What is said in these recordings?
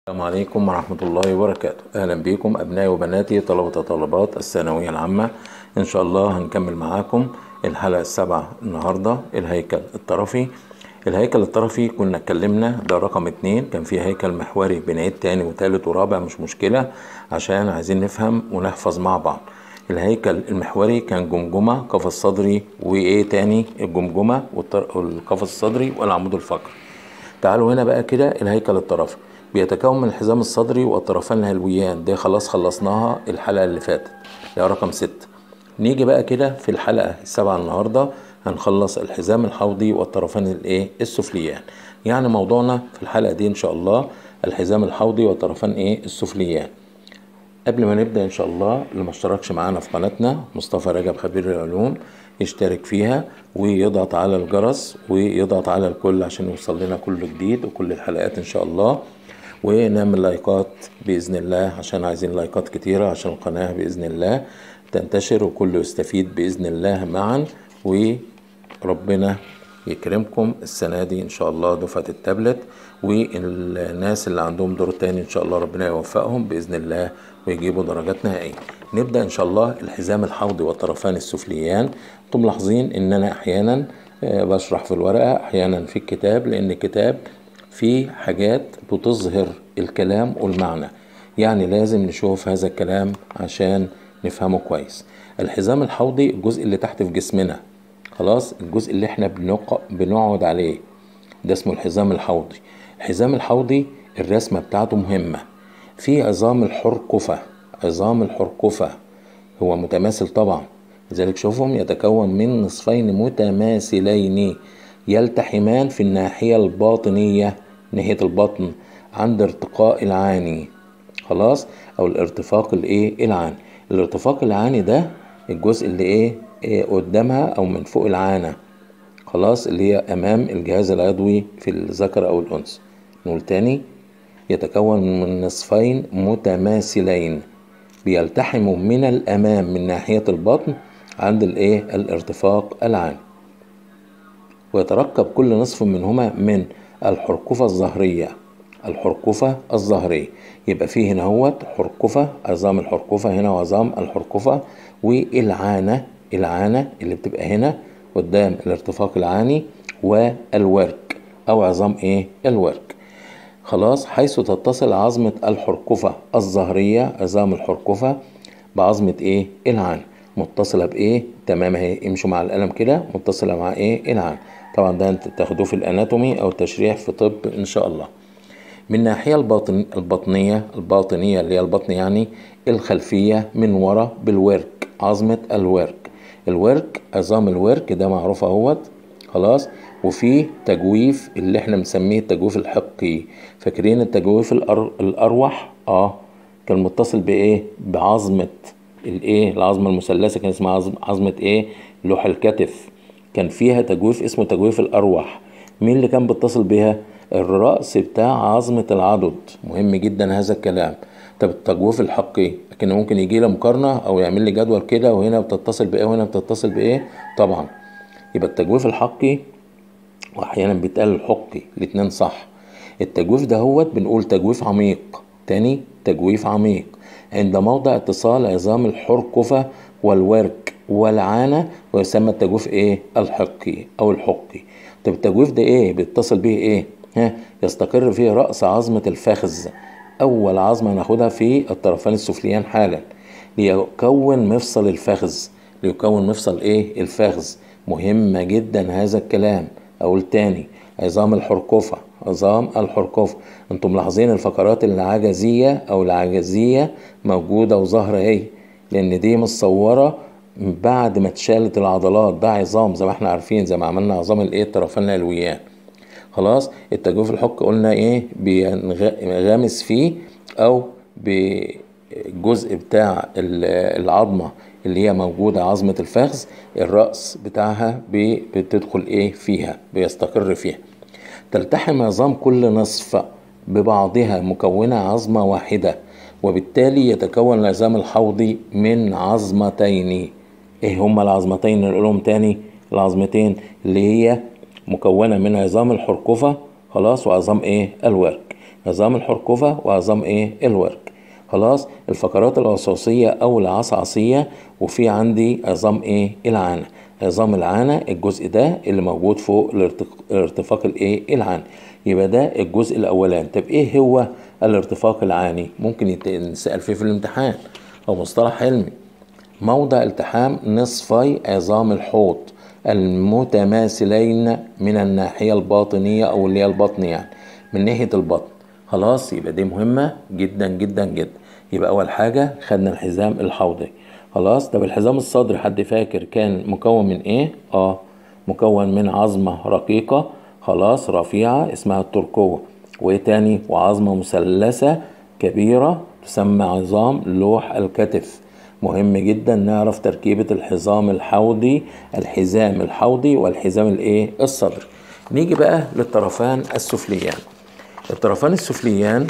السلام عليكم ورحمة الله وبركاته أهلا بكم أبنائي وبناتي طلبة وطالبات الثانوية العامة إن شاء الله هنكمل معاكم الحلقة السابعة النهاردة الهيكل الطرفي الهيكل الطرفي كنا اتكلمنا ده رقم اتنين كان في هيكل محوري بنعيد تاني وتالت ورابع مش مشكلة عشان عايزين نفهم ونحفظ مع بعض الهيكل المحوري كان جمجمة قفص صدري وإيه تاني الجمجمة والطر- والقفص الصدري والعمود الفقري تعالوا هنا بقى كده الهيكل الطرفي بيتكون من الحزام الصدري والطرفان العلويان دي خلاص خلصناها الحلقة اللي فاتت ده رقم ستة نيجي بقى كده في الحلقة السابعة النهاردة هنخلص الحزام الحوضي والطرفان الايه السفليان يعني موضوعنا في الحلقة دي ان شاء الله الحزام الحوضي والطرفان ايه السفليان قبل ما نبدأ إن شاء الله اللي ما اشتركش معانا في قناتنا مصطفى رجب خبير العلوم يشترك فيها ويضغط على الجرس ويضغط على الكل عشان يوصل لنا كل جديد وكل الحلقات إن شاء الله ونعمل لايكات بإذن الله عشان عايزين لايكات كتيرة عشان القناة بإذن الله تنتشر وكل يستفيد بإذن الله معا وربنا يكرمكم السنة دي إن شاء الله دفعة التابلت والناس اللي عندهم دور تاني إن شاء الله ربنا يوفقهم بإذن الله ويجيبوا درجات نهائية نبدأ إن شاء الله الحزام الحوضي والطرفان السفليان انتم ملاحظين إن أنا أحيانا آه، بشرح في الورقة أحيانا في الكتاب لأن الكتاب فيه حاجات بتظهر الكلام والمعنى يعني لازم نشوف هذا الكلام عشان نفهمه كويس الحزام الحوضي الجزء اللي تحت في جسمنا خلاص الجزء اللي احنا بنق... بنقعد عليه ده اسمه الحزام الحوضي الحزام الحوضي الرسمة بتاعته مهمة في عظام الحرقفة عظام الحرقفة هو متماثل طبعا لذلك شوفهم يتكون من نصفين متماثلين يلتحمان في الناحية الباطنية ناحية البطن عند ارتقاء العاني خلاص او الارتفاق الايه العاني الارتفاق العاني ده الجزء اللي ايه, إيه قدامها او من فوق العانة خلاص اللي هي امام الجهاز العضوي في الذكر او الانثى نقول تاني يتكون من نصفين متماثلين بيلتحموا من الامام من ناحية البطن عند الايه الارتفاق العاني ويتركب كل نصف منهما من الحرقفة الظهرية الحرقفة الظهرية يبقى فيه هنا هوت حرقفة عظام الحرقفة هنا وعظام الحرقفة والعانة العانة اللي بتبقى هنا قدام الارتفاق العاني والورك أو عظام إيه الورك خلاص حيث تتصل عظمة الحرقفة الظهرية عظام الحرقفة بعظمة إيه العانة متصلة بإيه تمام اهي امشوا مع القلم كده متصلة مع إيه العانة طبعا ده انت تاخدوه في الاناتومي او التشريح في طب ان شاء الله من الناحية الباطن البطنية الباطنية اللي هي البطن يعني الخلفية من ورا بالورك عظمة الورك الورك عظام الورك ده معروف اهوت خلاص وفي تجويف اللي احنا بنسميه التجويف الحقي فاكرين التجويف الأر... الاروح اه كان متصل بايه بعظمة الايه العظمة المثلثة كان اسمها عظم... عظمة ايه لوح الكتف كان فيها تجويف اسمه تجويف الأروح مين اللي كان بيتصل بيها الرأس بتاع عظمة العضد مهم جدا هذا الكلام طب التجويف الحقي لكن ممكن يجي لي مقارنة أو يعمل لي جدول كده وهنا بتتصل بإيه وهنا بتتصل بإيه طبعا يبقى التجويف الحقي وأحيانا بيتقال الحقي الاتنين صح التجويف ده هوت بنقول تجويف عميق تاني تجويف عميق عند موضع اتصال عظام الحرقفة والورك والعانة ويسمى التجويف ايه الحقي او الحقي طب التجويف ده ايه بيتصل به ايه ها يستقر فيه رأس عظمة الفخذ اول عظمة هناخدها في الطرفان السفليان حالا ليكون مفصل الفخذ ليكون مفصل ايه الفخذ مهمة جدا هذا الكلام اقول تاني عظام الحرقفة عظام الحرقفة انتم ملاحظين الفقرات العجزية او العجزية موجودة وظاهرة اهي لان دي متصورة بعد ما اتشالت العضلات ده عظام زي ما احنا عارفين زي ما عملنا عظام الايه الطرفان العلويان خلاص التجويف الحق قلنا ايه بينغمس فيه او بالجزء بتاع العظمة اللي هي موجودة عظمة الفخذ الرأس بتاعها بتدخل ايه فيها بيستقر فيها تلتحم عظام كل نصف ببعضها مكونة عظمة واحدة وبالتالي يتكون العظام الحوضي من عظمتين ايه هما العظمتين نقولهم تاني العظمتين اللي هي مكونة من عظام الحرقفة خلاص وعظام ايه الورك عظام الحركفة وعظام ايه الورك خلاص الفقرات العصاصية او العصعصية وفي عندي عظام ايه العانة عظام العانة الجزء ده اللي موجود فوق الارتق- الارتفاق الايه العاني يبقى ده الجزء الاولاني طب ايه هو الارتفاق العاني ممكن يت- يتسأل فيه في الامتحان او مصطلح علمي موضع التحام نصفي عظام الحوض المتماثلين من الناحية الباطنية أو اللي هي البطن يعني من ناحية البطن خلاص يبقى دي مهمة جدا جدا جدا يبقى أول حاجة خدنا الحزام الحوضي خلاص طب الحزام الصدري حد فاكر كان مكون من إيه؟ آه مكون من عظمة رقيقة خلاص رفيعة اسمها التركوة وإيه تاني وعظمة مثلثة كبيرة تسمى عظام لوح الكتف مهم جدا نعرف تركيبة الحزام الحوضي الحزام الحوضي والحزام الايه الصدري نيجي بقى للطرفان السفليان الطرفان السفليان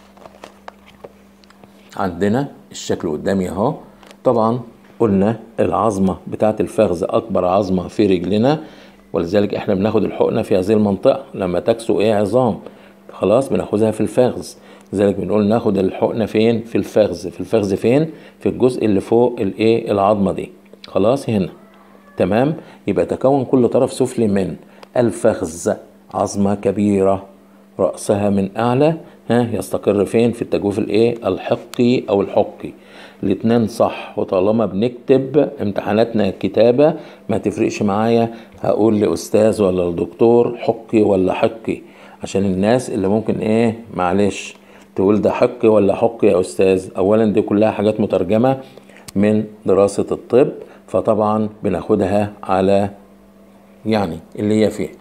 عندنا الشكل قدامي اهو طبعا قلنا العظمة بتاعت الفخذ أكبر عظمة في رجلنا ولذلك احنا بناخد الحقنة في هذه المنطقة لما تكسو ايه عظام خلاص بناخدها في الفخذ لذلك بنقول ناخد الحقنة فين في الفخذ في الفخذ فين في الجزء اللي فوق الايه العظمة دي خلاص هنا تمام يبقى تكون كل طرف سفلي من الفخذ عظمة كبيرة رأسها من أعلى ها يستقر فين في التجويف الايه الحقي أو الحقي الاتنين صح وطالما بنكتب امتحاناتنا كتابة ما تفرقش معايا هقول لأستاذ ولا لدكتور حقي ولا حقي عشان الناس اللي ممكن ايه معلش تقول ده حقي ولا حقي يا أستاذ أولا دي كلها حاجات مترجمة من دراسة الطب فطبعا بناخدها على يعني اللي هي فيه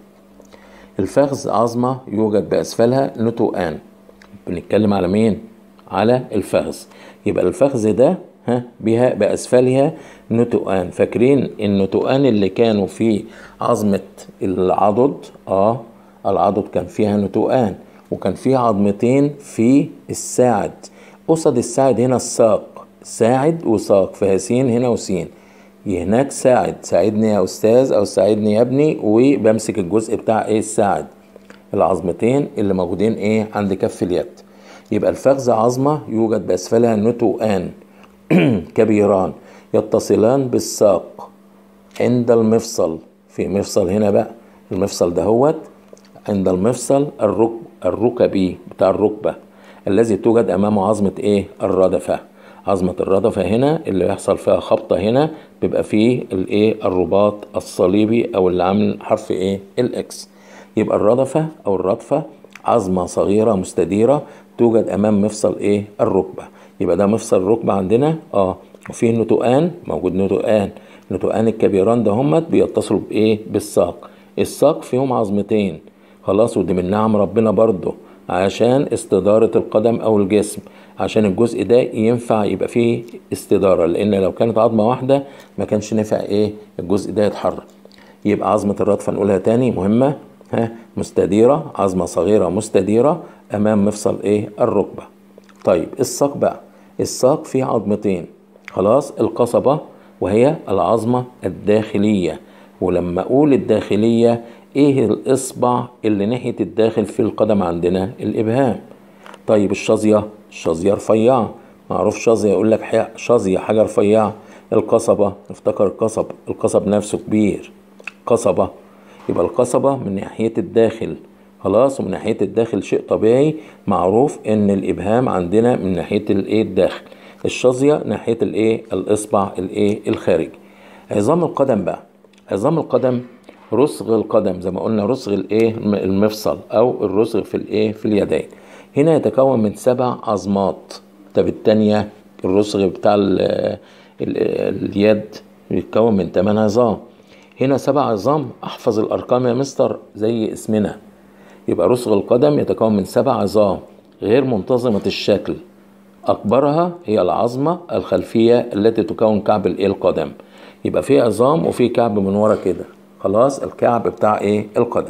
الفخذ عظمة يوجد بأسفلها نتوءان بنتكلم على مين؟ على الفخذ يبقى الفخذ ده ها بها بأسفلها نتوءان فاكرين النتوءان اللي كانوا في عظمة العضد اه العضد كان فيها نتوءان وكان في عظمتين في الساعد قصد الساعد هنا الساق ساعد وساق فهسين هنا وسين هناك ساعد ساعدني يا استاذ او ساعدني يا ابني وبمسك الجزء بتاع ايه الساعد العظمتين اللي موجودين ايه عند كف اليد يبقى الفخذ عظمة يوجد بأسفلها نتوءان كبيران يتصلان بالساق عند المفصل في مفصل هنا بقى المفصل دهوت عند المفصل الركب الركبي بتاع الركبة الذي توجد أمامه عظمة إيه الردفة عظمة الردفة هنا اللي يحصل فيها خبطة هنا بيبقى فيه الإيه الرباط الصليبي أو اللي عامل حرف إيه الإكس يبقى الردفة أو الردفة عظمة صغيرة مستديرة توجد أمام مفصل إيه الركبة يبقى ده مفصل الركبة عندنا اه وفيه نتوءان موجود نتوءان نتوءان الكبيران ده همت بيتصلوا بإيه بالساق الساق فيهم عظمتين خلاص ودي من نعم ربنا برضه عشان استدارة القدم أو الجسم عشان الجزء ده ينفع يبقى فيه استدارة لأن لو كانت عظمة واحدة ما كانش نفع إيه الجزء ده يتحرك يبقى عظمة الردفة نقولها تاني مهمة ها مستديرة عظمة صغيرة مستديرة أمام مفصل إيه الركبة طيب الساق بقى الساق فيه عظمتين خلاص القصبة وهي العظمة الداخلية ولما أقول الداخلية إيه الإصبع اللي ناحية الداخل في القدم عندنا الإبهام طيب الشظية الشظية رفيعة معروف شظية يقول لك شظية حاجة رفيعة القصبة افتكر القصب القصب نفسه كبير قصبة يبقى القصبة من ناحية الداخل خلاص ومن ناحية الداخل شيء طبيعي معروف ان الابهام عندنا من ناحية الايه الداخل الشظية ناحية الايه الاصبع الايه الخارجي عظام القدم بقى عظام القدم رسغ القدم زي ما قلنا رسغ الايه المفصل او الرسغ في الايه في اليدين هنا يتكون من سبع عظمات طب التانية الرسغ بتاع ال ال اليد بيتكون من ثمان عظام هنا سبع عظام احفظ الارقام يا مستر زي اسمنا يبقى رسغ القدم يتكون من سبع عظام غير منتظمة الشكل أكبرها هي العظمة الخلفية التي تكون كعب الإيه القدم يبقى في عظام وفي كعب من ورا كده خلاص الكعب بتاع إيه القدم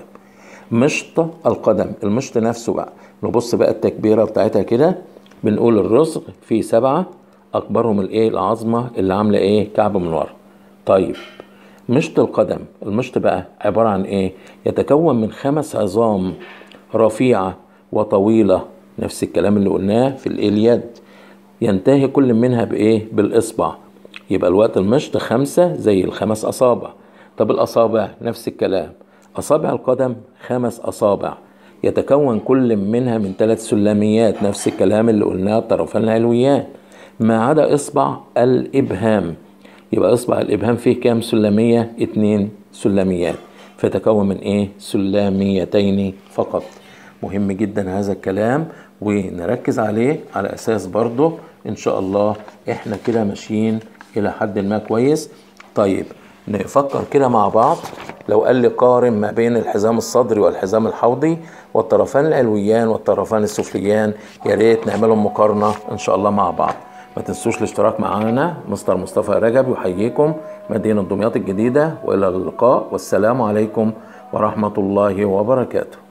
مشط القدم المشط نفسه بقى نبص بقى التكبيرة بتاعتها كده بنقول الرسغ فيه سبعة أكبرهم الإيه العظمة اللي عاملة إيه كعب من ورا طيب مشط القدم المشط بقى عبارة عن ايه يتكون من خمس عظام رفيعة وطويلة نفس الكلام اللي قلناه في اليد ينتهي كل منها بايه بالاصبع يبقى الوقت المشط خمسة زي الخمس اصابع طب الاصابع نفس الكلام اصابع القدم خمس اصابع يتكون كل منها من ثلاث سلميات نفس الكلام اللي قلناه الطرفان العلويان ما عدا اصبع الابهام يبقى اصبع الابهام فيه كام سلمية اتنين سلميات فتكون من ايه سلاميتين فقط مهم جدا هذا الكلام ونركز عليه على اساس برضه ان شاء الله احنا كده ماشيين الى حد ما كويس طيب نفكر كده مع بعض لو قال لي قارن ما بين الحزام الصدري والحزام الحوضي والطرفان العلويان والطرفان السفليان يا ريت نعملهم مقارنه ان شاء الله مع بعض ما تنسوش الاشتراك معنا مستر مصطفى رجب يحييكم مدينه دمياط الجديده والى اللقاء والسلام عليكم ورحمه الله وبركاته